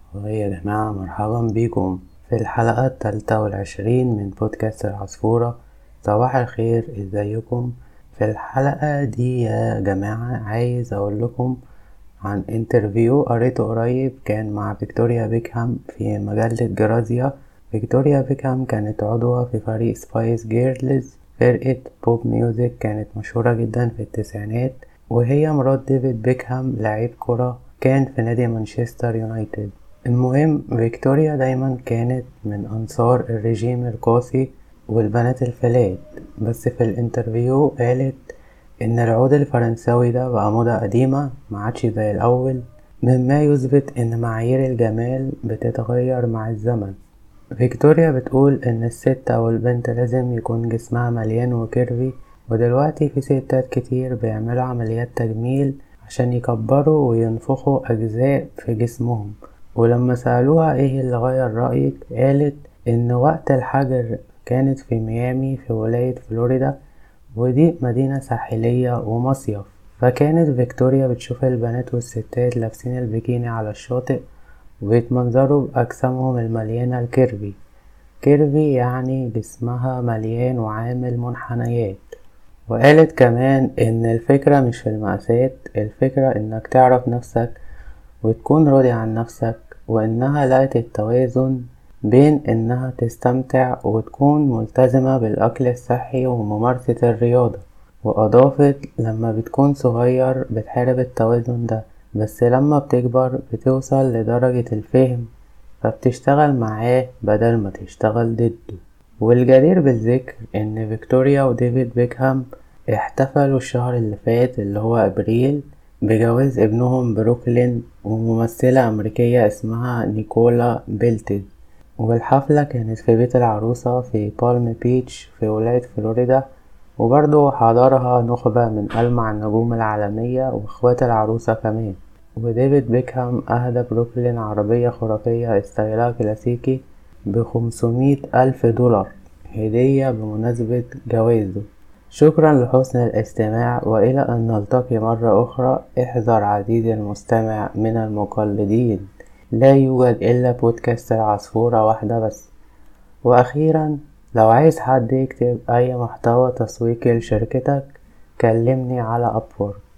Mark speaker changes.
Speaker 1: يا جماعة مرحبا بيكم في الحلقة التالتة والعشرين من بودكاست العصفورة صباح الخير ازيكم في الحلقة دي يا جماعة عايز اقول لكم عن انترفيو قريته قريب كان مع فيكتوريا بيكهام في مجلة جرازيا فيكتوريا بيكهام كانت عضوة في فريق سبايس جيرلز فرقة بوب ميوزك كانت مشهورة جدا في التسعينات وهي مرات ديفيد بيكهام لعيب كرة كان في نادي مانشستر يونايتد المهم فيكتوريا دايما كانت من أنصار الرجيم القاسي والبنات الفلات بس في الانترفيو قالت إن العود الفرنساوي ده بقى موضة قديمة معادش زي الأول مما يثبت إن معايير الجمال بتتغير مع الزمن فيكتوريا بتقول إن الست أو البنت لازم يكون جسمها مليان وكيرفي ودلوقتي في ستات كتير بيعملوا عمليات تجميل عشان يكبروا وينفخوا أجزاء في جسمهم ولما سألوها ايه اللي غير رأيك قالت ان وقت الحجر كانت في ميامي في ولاية فلوريدا ودي مدينة ساحلية ومصيف فكانت فيكتوريا بتشوف البنات والستات لابسين البيكيني على الشاطئ وبيتمنظروا بأجسامهم المليانة الكيرفي كيرفي يعني جسمها مليان وعامل منحنيات وقالت كمان ان الفكرة مش في المقاسات الفكرة انك تعرف نفسك وتكون راضي عن نفسك وإنها لقت التوازن بين إنها تستمتع وتكون ملتزمة بالأكل الصحي وممارسة الرياضة وأضافت لما بتكون صغير بتحارب التوازن ده بس لما بتكبر بتوصل لدرجة الفهم فبتشتغل معاه بدل ما تشتغل ضده والجدير بالذكر إن فيكتوريا وديفيد بيكهام احتفلوا الشهر اللي فات اللي هو أبريل بجواز ابنهم بروكلين وممثلة أمريكية اسمها نيكولا بيلتد والحفلة كانت في بيت العروسة في بالم بيتش في ولاية فلوريدا وبرضه حضرها نخبة من ألمع النجوم العالمية واخوات العروسة كمان وديفيد بيكهام أهدى بروكلين عربية خرافية استايلها كلاسيكي بخمسمية ألف دولار هدية بمناسبة جوازه شكرا لحسن الاستماع وإلى أن نلتقي مرة أخرى احذر عزيزي المستمع من المقلدين لا يوجد إلا بودكاست العصفورة واحدة بس وأخيرا لو عايز حد يكتب أي محتوى تسويقي لشركتك كلمني على أبورك